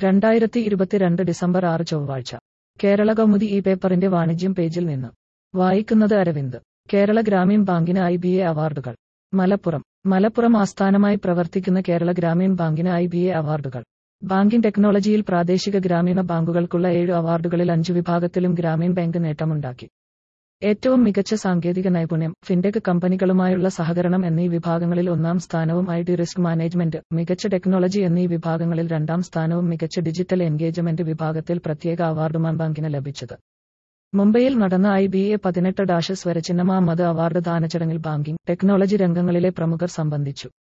രണ്ടായിരത്തി ഇരുപത്തിരണ്ട് ഡിസംബർ ആറ് ചൊവ്വാഴ്ച കേരള കൗമുദി ഈ പേപ്പറിന്റെ വാണിജ്യം പേജിൽ നിന്ന് വായിക്കുന്നത് അരവിന്ദ് കേരള ഗ്രാമീൺ ബാങ്കിന് ഐ ബി എ അവാർഡുകൾ മലപ്പുറം മലപ്പുറം ആസ്ഥാനമായി പ്രവർത്തിക്കുന്ന കേരള ഗ്രാമീൺ ബാങ്കിന് ഐ ബി എ അവാർഡുകൾ ബാങ്കിംഗ് ടെക്നോളജിയിൽ പ്രാദേശിക ഗ്രാമീണ ബാങ്കുകൾക്കുള്ള ഏഴ് അവാർഡുകളിൽ അഞ്ചു വിഭാഗത്തിലും ഗ്രാമീൺ ബാങ്ക് നേട്ടമുണ്ടാക്കി ഏറ്റവും മികച്ച സാങ്കേതിക നൈപുണ്യം ഫിൻടെക് കമ്പനികളുമായുള്ള സഹകരണം എന്നീ വിഭാഗങ്ങളിൽ ഒന്നാം സ്ഥാനവും ഐ ഡി റിസ്ക് മാനേജ്മെന്റ് മികച്ച ടെക്നോളജി എന്നീ വിഭാഗങ്ങളിൽ രണ്ടാം സ്ഥാനവും മികച്ച ഡിജിറ്റൽ എൻഗേജ്മെന്റ് വിഭാഗത്തിൽ പ്രത്യേക അവാർഡുമാണ് ബാങ്കിന് ലഭിച്ചത് മുംബൈയിൽ നടന്ന ഐ ബി എ പതിനെട്ട് ഡാഷ് സ്വരചിഹ്നമാമത് അവാർഡ് ദാനചടങ്ങിൽ ബാങ്കിംഗ് ടെക്നോളജി രംഗങ്ങളിലെ പ്രമുഖർ സംബന്ധിച്ചു